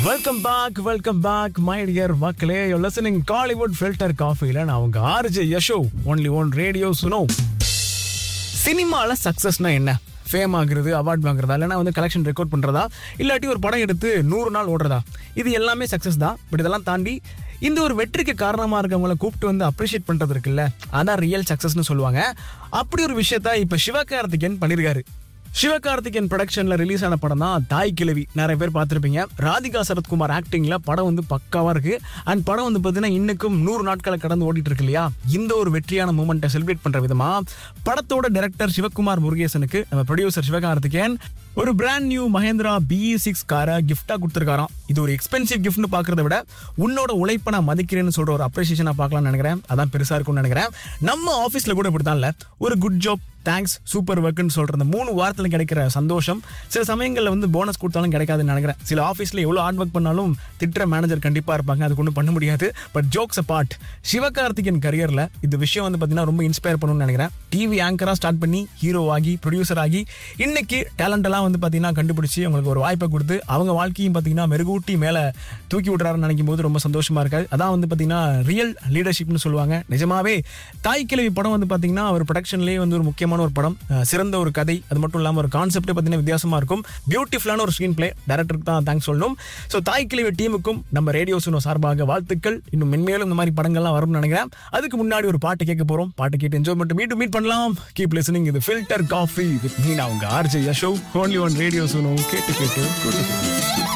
welcome back welcome back my dear மக்களே you listening Kollywood filter காஃபில நான் உங்க R J Yasho only one radio Suno சினிமால சக்சஸ்னா என்ன ஃபேம் ஆகுறது அவார்ட் வாங்குறதா இல்லைனா வந்து கலெக்ஷன் ரெக்கார்ட் பண்றதா இல்லாட்டி ஒரு படம் எடுத்து நூறு நாள் ஓடுறதா இது எல்லாமே சக்சஸ் தான் பட் இதெல்லாம் தாண்டி இந்த ஒரு வெற்றிக்கு காரணமா இருக்கவங்கள கூப்பிட்டு வந்து அப்ரிஷியேட் பண்றது இருக்குல்ல அதான் ரியல் சக்சஸ்னு சொல்லுவாங்க அப்படி ஒரு விஷயத்த இப்ப சிவகார்த்திகேயன் பண்ணிருக்காரு சிவகார்த்திகேயன் ப்ரொடக்ஷன்ல ரிலீஸ் ஆன படம் தான் தாய் கிழவி நிறைய பேர் பார்த்துருப்பீங்க ராதிகா சரத்குமார் ஆக்டிங்ல படம் வந்து பக்காவா இருக்கு அண்ட் படம் வந்து பார்த்தீங்கன்னா இன்னைக்கும் நூறு நாட்களை கடந்து ஓடிட்டு இருக்கு இல்லையா இந்த ஒரு வெற்றியான மூமெண்ட்டை செலிப்ரேட் பண்ற விதமா படத்தோட டைரக்டர் சிவகுமார் முருகேசனுக்கு நம்ம ப்ரொடியூசர் சிவகார்த்திகேயன் ஒரு brand new Mahindra B E six காரை கிஃப்டா கொடுத்துருக்காராம் இது ஒரு எக்ஸ்பென்சிவ் கிஃப்ட்னு பார்க்கறத விட உன்னோட உழைப்பை நான் மதிக்கிறேன்னு சொல்ற ஒரு அப்ரிசியேஷனா பார்க்கலாம்னு நினைக்கிறேன் அதான் பெருசா இருக்கும்னு நினைக்கிறேன் நம்ம ஆஃபீஸ்ல கூட இப்படித்தான்ல ஒரு குட் ஜாப் தேங்க்ஸ் சூப்பர் ஒர்க்குன்னு சொல்ற அந்த மூணு வாரத்தில் கிடைக்கிற சந்தோஷம் சில சமயங்களில் வந்து போனஸ் கொடுத்தாலும் கிடைக்காதுன்னு நினைக்கிறேன் சில ஆஃபீஸில் எவ்வளோ ஹார்ட் ஒர்க் பண்ணாலும் திட்டுற மேனேஜர் கண்டிப்பாக இருப்பாங்க அதுக்கு ஒன்றும் பண்ண முடியாது பட் ஜோக்ஸ் அப்பார்ட் சிவகார்த்திகேயன் கரியரில் இந்த விஷயம் வந்து பார்த்தீங்கன்னா ரொம்ப இன்ஸ்பயர் பண்ணணும்னு நினைக்கிறேன் டிவி ஆங்கராக ஸ்டார்ட் பண்ணி ஹீரோ ஆகி ப்ரொடியூசர் ஆகி இன்னைக்கு டேலண்ட் எல்லாம் வந்து பார்த்தீங்கன்னா கண்டுபிடிச்சி உங்களுக்கு ஒரு வாய்ப்பை கொடுத்து அவங்க வாழ்க்கையும் பார்த்தீங்கன்னா மெருகூட்டி மேலே தூக்கி விடுறாருன்னு நினைக்கும் போது ரொம்ப சந்தோஷமா இருக்காது அதான் வந்து பார்த்தீங்கன்னா ரியல் லீடர்ஷிப்னு சொல்லுவாங்க நிஜமாவே தாய் கிழவி படம் வந்து பார்த்தீங்கன்னா ஒரு ப்ரொடக்ஷன்லேயே வந்து ஒரு முக்கியமான ஒரு படம் அஹ் சிறந்த ஒரு கதை அது மட்டும் இல்லாமல் ஒரு கான்செப்டே பார்த்தீங்கன்னா வித்தியாசமா இருக்கும் பியூட்டிஃபுல்லான ஒரு ஸ்க்ரீன் பிளே டேரக்டருக்கு தான் தேங்க்ஸ் சொல்லணும் ஸோ தாய் கிழவி டீமுக்கும் நம்ம ரேடியோ சுனோ சார்பாக வாழ்த்துக்கள் இன்னும் மென்மேலும் இந்த மாதிரி படங்கள்லாம் வரும்னு நினைக்கிறேன் அதுக்கு முன்னாடி ஒரு பாட்டு கேட்க போறோம் பாட்டு கேட்டு என்ஜாய் பண்ணிட்டு மீண்டும் மீட் பண்ணலாம் கீப் லிசனிங் இது ஃபில்டர் காஃபி வித் மீனா உங்க R J Yasho only one radio Suno கேட்டு கேட்டு கூட்டு